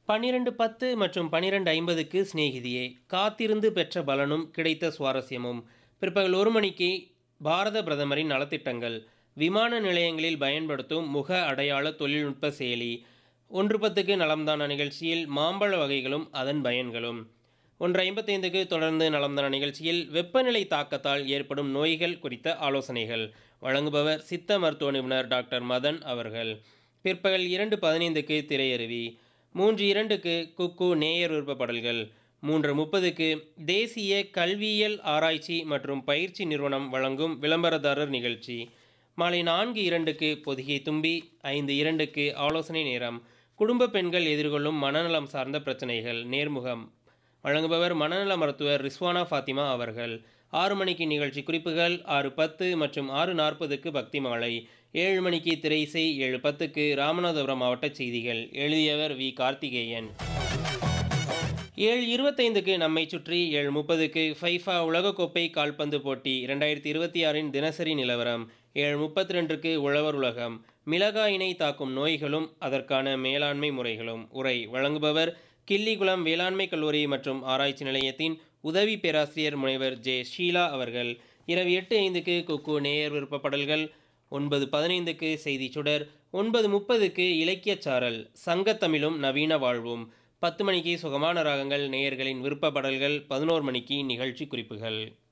பன்னிரண்டு பத்து மற்றும் பன்னிரண்டு ஐம்பதுக்கு சிநேகிதியே காத்திருந்து பெற்ற பலனும் கிடைத்த சுவாரஸ்யமும் பிற்பகல் ஒரு மணிக்கு பாரத பிரதமரின் நலத்திட்டங்கள் விமான நிலையங்களில் பயன்படுத்தும் முக அடையாள தொழில்நுட்ப செயலி ஒன்று பத்துக்கு நலம்தான நிகழ்ச்சியில் மாம்பழ வகைகளும் அதன் பயன்களும் ஒன்று ஐம்பத்தைந்துக்கு தொடர்ந்து நலம்தான நிகழ்ச்சியில் வெப்பநிலை தாக்கத்தால் ஏற்படும் நோய்கள் குறித்த ஆலோசனைகள் வழங்குபவர் சித்த மருத்துவ நிபுணர் டாக்டர் மதன் அவர்கள் பிற்பகல் இரண்டு பதினைந்துக்கு திரையருவி மூன்று இரண்டுக்கு குக்கு நேயர் விருப்பப்படல்கள் மூன்று முப்பதுக்கு தேசிய கல்வியியல் ஆராய்ச்சி மற்றும் பயிற்சி நிறுவனம் வழங்கும் விளம்பரதாரர் நிகழ்ச்சி மாலை நான்கு இரண்டுக்கு பொதிகை தும்பி ஐந்து இரண்டுக்கு ஆலோசனை நேரம் குடும்ப பெண்கள் எதிர்கொள்ளும் மனநலம் சார்ந்த பிரச்சனைகள் நேர்முகம் வழங்குபவர் மனநல மருத்துவர் ரிஸ்வானா ஃபாத்திமா அவர்கள் ஆறு மணிக்கு நிகழ்ச்சி குறிப்புகள் ஆறு பத்து மற்றும் ஆறு நாற்பதுக்கு பக்தி மாலை ஏழு மணிக்கு திரை இசை ஏழு பத்துக்கு ராமநாதபுரம் மாவட்ட செய்திகள் எழுதியவர் வி கார்த்திகேயன் ஏழு இருபத்தைந்துக்கு நம்மை சுற்றி ஏழு முப்பதுக்கு ஃபைஃபா உலகக்கோப்பை கால்பந்து போட்டி இரண்டாயிரத்தி இருபத்தி ஆறின் தினசரி நிலவரம் ஏழு முப்பத்தி ரெண்டுக்கு உழவர் உலகம் மிளகாயினை தாக்கும் நோய்களும் அதற்கான மேலாண்மை முறைகளும் உரை வழங்குபவர் கிள்ளிகுளம் வேளாண்மை கல்லூரி மற்றும் ஆராய்ச்சி நிலையத்தின் உதவி பேராசிரியர் முனைவர் ஜே ஷீலா அவர்கள் இரவு எட்டு ஐந்துக்கு குக்கு நேயர் விருப்பப்படல்கள் ஒன்பது பதினைந்துக்கு செய்தி சுடர் ஒன்பது முப்பதுக்கு இலக்கியச் சாரல் சங்கத்தமிழும் நவீன வாழ்வும் பத்து மணிக்கு சுகமான ராகங்கள் நேயர்களின் விருப்பப்படல்கள் பதினோரு மணிக்கு நிகழ்ச்சி குறிப்புகள்